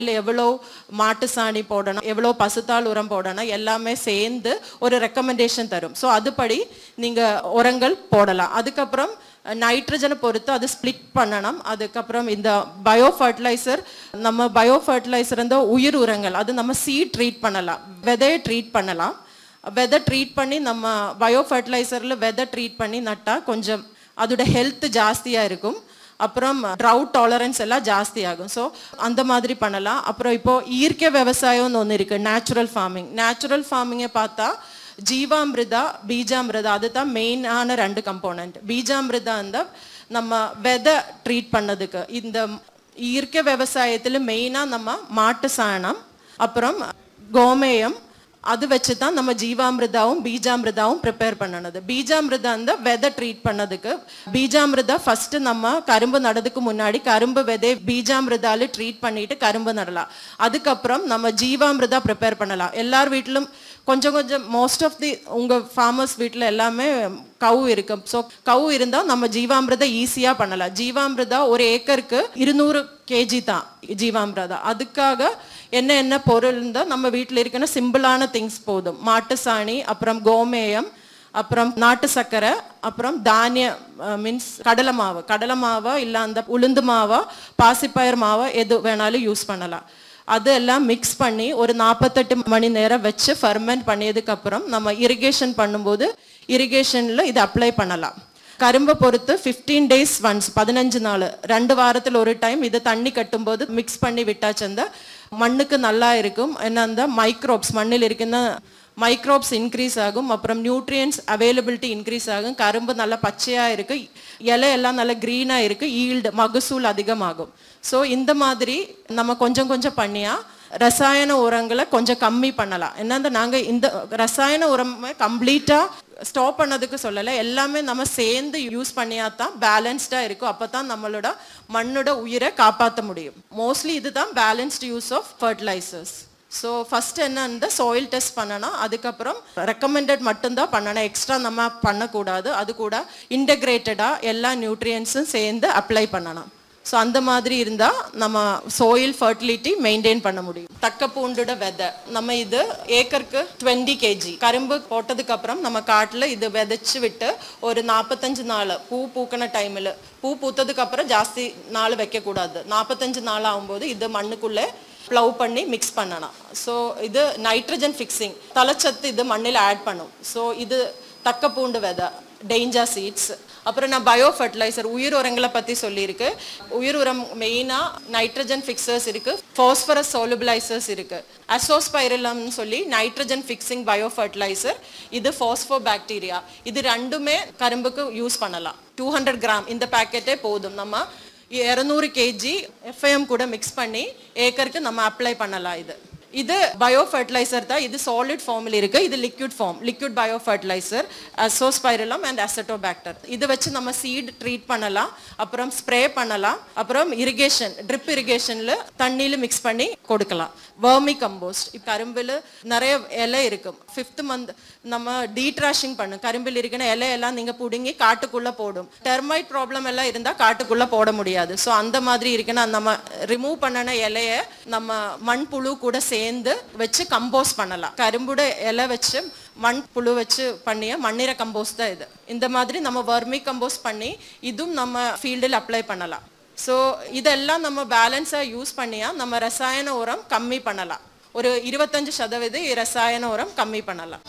இல்லை எவ்வளோ மாட்டு சாணி போடணும் எவ்வளோ பசுத்தாள் உரம் போடணும் எல்லாமே சேர்ந்து ஒரு ரெக்கமெண்டேஷன் தரும் ஸோ அதுபடி நீங்கள் உரங்கள் போடலாம் அதுக்கப்புறம் நைட்ரஜனை பொறுத்து அது ஸ்ப்ளிட் பண்ணணும் அதுக்கப்புறம் இந்த பயோ ஃபர்டிலைசர் நம்ம பயோ ஃபர்டிலைசர் இந்த உயிர் உரங்கள் அது நம்ம சீட் ட்ரீட் பண்ணலாம் விதையை ட்ரீட் பண்ணலாம் விதை ட்ரீட் பண்ணி நம்ம பயோ ஃபர்டிலைசரில் விதை ட்ரீட் பண்ணி நட்டால் கொஞ்சம் அதோட ஹெல்த் ஜாஸ்தியாக இருக்கும் அப்புறம் ட்ரவுட் டாலரன்ஸ் எல்லாம் ஜாஸ்தி ஆகும் ஸோ அந்த மாதிரி பண்ணலாம் அப்புறம் இப்போ இயற்கை விவசாயம்னு ஒன்று இருக்குது நேச்சுரல் ஃபார்மிங் நேச்சுரல் ஃபார்மிங்கை பார்த்தா ஜீவாமிருதா பீஜாமிருதா அதுதான் மெயினான ரெண்டு கம்போனன்ட் பீஜாமிருதா அந்த நம்ம விதை ட்ரீட் பண்ணதுக்கு இந்த இயற்கை விவசாயத்தில் மெயினாக நம்ம மாட்டு சாணம் அப்புறம் கோமேயம் அது வச்சு தான் நம்ம ஜீவாமிருதாவும் பீஜாமிருதாவும் ப்ரிப்பேர் பண்ணனது பீஜாமிருதா அந்த விதை ட்ரீட் பண்ணதுக்கு பீஜாமிருதா ஃபர்ஸ்ட் நம்ம கரும்பு நடதுக்கு முன்னாடி கரும்பு விதை பீஜாமிருதால ட்ரீட் பண்ணிட்டு கரும்பு நடலாம் அதுக்கப்புறம் நம்ம ஜீவாமிருதா ப்ரிப்பேர் பண்ணலாம் எல்லார் வீட்டிலும் கொஞ்சம் கொஞ்சம் மோஸ்ட் ஆஃப் தி உங்கள் ஃபார்மர்ஸ் வீட்டில் எல்லாமே கவு இருக்கும் ஸோ கவு இருந்தால் நம்ம ஜீவாமிருதா ஈஸியாக பண்ணலாம் ஜீவாமிருதா ஒரு ஏக்கருக்கு இருநூறு கேஜி தான் ஜீவாமிருதா அதுக்காக என்ன என்ன பொருள் இருந்தால் நம்ம வீட்டில் இருக்கிற சிம்பிளான திங்ஸ் போதும் மாட்டு சாணி அப்புறம் கோமேயம் அப்புறம் நாட்டு சர்க்கரை அப்புறம் தானிய மீன்ஸ் கடலை மாவு கடலை மாவா இல்லை அந்த உளுந்து மாவா பாசிப்பயிர் மாவா எது வேணாலும் யூஸ் பண்ணலாம் அதெல்லாம் மிக்ஸ் பண்ணி ஒரு நாற்பத்தெட்டு மணி நேரம் வச்சு ஃபர்மெண்ட் பண்ணியதுக்கு அப்புறம் நம்ம இரிகேஷன் பண்ணும்போது இரிகேஷனில் இது அப்ளை பண்ணலாம் கரும்பை பொறுத்து ஃபிஃப்டீன் டேஸ் ஒன்ஸ் பதினஞ்சு நாள் ரெண்டு வாரத்தில் ஒரு டைம் இது தண்ணி கட்டும்போது மிக்ஸ் பண்ணி விட்டாச்சு அந்த மண்ணுக்கு நல்லா இருக்கும் என்ன அந்த மைக்ரோப்ஸ் மண்ணில் இருக்கின்ற மைக்ரோப்ஸ் இன்க்ரீஸ் ஆகும் அப்புறம் நியூட்ரியன்ஸ் அவைலபிலிட்டி இன்க்ரீஸ் ஆகும் கரும்பு நல்லா பச்சையாக இருக்கு இலை எல்லாம் நல்லா க்ரீனாக இருக்கு ஈல்டு மகசூல் அதிகமாகும் ஸோ இந்த மாதிரி நம்ம கொஞ்சம் கொஞ்சம் பண்ணியா ரசாயன உரங்களை கொஞ்சம் கம்மி பண்ணலாம் என்னந்த நாங்கள் இந்த ரசாயன உரமே கம்ப்ளீட்டாக ஸ்டாப் பண்ணதுக்கு சொல்லலை எல்லாமே நம்ம சேர்ந்து யூஸ் பண்ணியா தான் பேலன்ஸ்டாக இருக்கும் அப்போ தான் நம்மளோட மண்ணோட உயிரை காப்பாற்ற முடியும் மோஸ்ட்லி இதுதான் balanced use of fertilisers so first என்ன இந்த சாயில் டெஸ்ட் பண்ணணும் அதுக்கப்புறம் ரெக்கமெண்டட் மட்டும்தான் பண்ணணும் எக்ஸ்ட்ரா நம்ம பண்ணக்கூடாது அது கூட இன்டகிரேட்டடாக எல்லா நியூட்ரியன்ஸும் சேர்ந்து அப்ளை பண்ணணும் ஸோ அந்த மாதிரி இருந்தால் நம்ம சோயில் ஃபர்டிலிட்டி மெயின்டைன் பண்ண முடியும் தக்க பூண்டோட விதை நம்ம இது ஏக்கருக்கு டுவெண்ட்டி கேஜி கரும்பு போட்டதுக்கு அப்புறம் நம்ம காட்டில் இது விதைச்சு விட்டு ஒரு நாற்பத்தஞ்சு நாள் பூ பூக்கின டைமில் பூ பூத்ததுக்கு அப்புறம் ஜாஸ்தி நாள் வைக்கக்கூடாது நாற்பத்தஞ்சு நாள் ஆகும்போது இது மண்ணுக்குள்ளே ப்ளவ் பண்ணி மிக்ஸ் பண்ணலாம் ஸோ இது நைட்ரஜன் ஃபிக்ஸிங் தலைச்சத்து இது மண்ணில் ஆட் பண்ணும் ஸோ இது தக்க பூண்டு விதை டேஞ்சா சீட்ஸ் அப்புறம் நான் பயோ ஃபர்டிலைசர் உயிர் உரங்களை பற்றி சொல்லியிருக்கு உயிர் உரம் மெயினாக நைட்ரஜன் ஃபிக்சர்ஸ் இருக்கு ஃபாஸ்பரஸ் சோலுபிளைசர்ஸ் இருக்கு அசோஸ்பைரலம்னு சொல்லி நைட்ரஜன் ஃபிக்ஸிங் பயோ ஃபர்டிலைசர் இது ஃபாஸ்போ பாக்டீரியா இது ரெண்டுமே கரும்புக்கு யூஸ் பண்ணலாம் டூ ஹண்ட்ரட் கிராம் இந்த பேக்கெட்டே போதும் நம்ம இரநூறு கேஜி எஃப்ஐஎம் கூட மிக்ஸ் பண்ணி ஏக்கருக்கு நம்ம அப்ளை பண்ணலாம் இது இது பயோ ஃபர்டிலைசர் தான் இது சாலிட் ஃபார்மில் இருக்கு இது liquid form liquid bio fertiliser Azospirillum and Azotobacter இதை வச்சு நம்ம சீட் ட்ரீட் பண்ணலாம் அப்புறம் ஸ்ப்ரே பண்ணலாம் அப்புறம் இரிகேஷன் ட்ரிப் இரிகேஷனில் தண்ணியில் மிக்ஸ் பண்ணி கொடுக்கலாம் வர்மி கம்போஸ்ட் இப்போ கரும்பில் நிறைய இலை இருக்கும் ஃபிஃப்த் மந்த் நம்ம டீட்ராஷிங் பண்ணும் கரும்பில் இருக்கிற இலையெல்லாம் நீங்கள் பிடுங்கி காட்டுக்குள்ளே போடும் டெர்மைட் ப்ராப்ளம் எல்லாம் இருந்தால் காட்டுக்குள்ளே போட முடியாது ஸோ அந்த மாதிரி இருக்குன்னா நம்ம ரிமூவ் பண்ணின இலைய நம்ம மண் புழு கூட சேர்ந்து வச்சு கம்போஸ் பண்ணலாம் கரும்புட இலை வச்சு மண் புழு வச்சு பண்ணிய மண்ணிற கம்போஸ் தான் இது இந்த மாதிரி நம்ம வர்மி கம்போஸ் பண்ணி இதுவும் நம்ம ஃபீல்டில் அப்ளை பண்ணலாம் ஸோ இதெல்லாம் நம்ம பேலன்ஸாக யூஸ் பண்ணியா நம்ம ரசாயன உரம் கம்மி பண்ணலாம் ஒரு இருபத்தஞ்சு சதவீதம் ரசாயன உரம் கம்மி பண்ணலாம்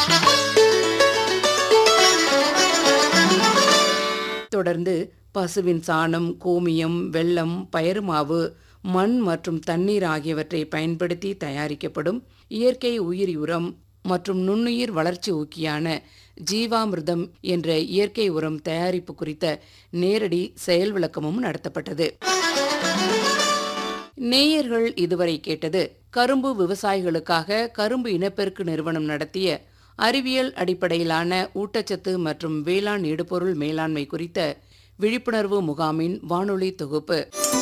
தொடர்ந்து பசுவின் சாணம் கோமியம் வெல்லம் பயறு மாவு மண் மற்றும் தண்ணீர் ஆகியவற்றை பயன்படுத்தி தயாரிக்கப்படும் இயற்கை உயிரி உரம் மற்றும் நுண்ணுயிர் வளர்ச்சி ஊக்கியான ஜீவாமிர்தம் என்ற இயற்கை உரம் தயாரிப்பு குறித்த நேரடி செயல் விளக்கமும் நடத்தப்பட்டது நேயர்கள் இதுவரை கேட்டது கரும்பு விவசாயிகளுக்காக கரும்பு இனப்பெருக்கு நிறுவனம் நடத்திய அறிவியல் அடிப்படையிலான ஊட்டச்சத்து மற்றும் வேளாண் இடுபொருள் மேலாண்மை குறித்த விழிப்புணர்வு முகாமின் வானொலி தொகுப்பு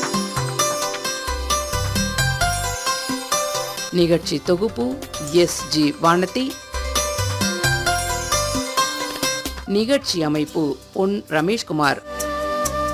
நிகழ்ச்சி தொகுப்பு எஸ் ஜி வானதி நிகழ்ச்சி அமைப்பு பொன் ரமேஷ்குமார்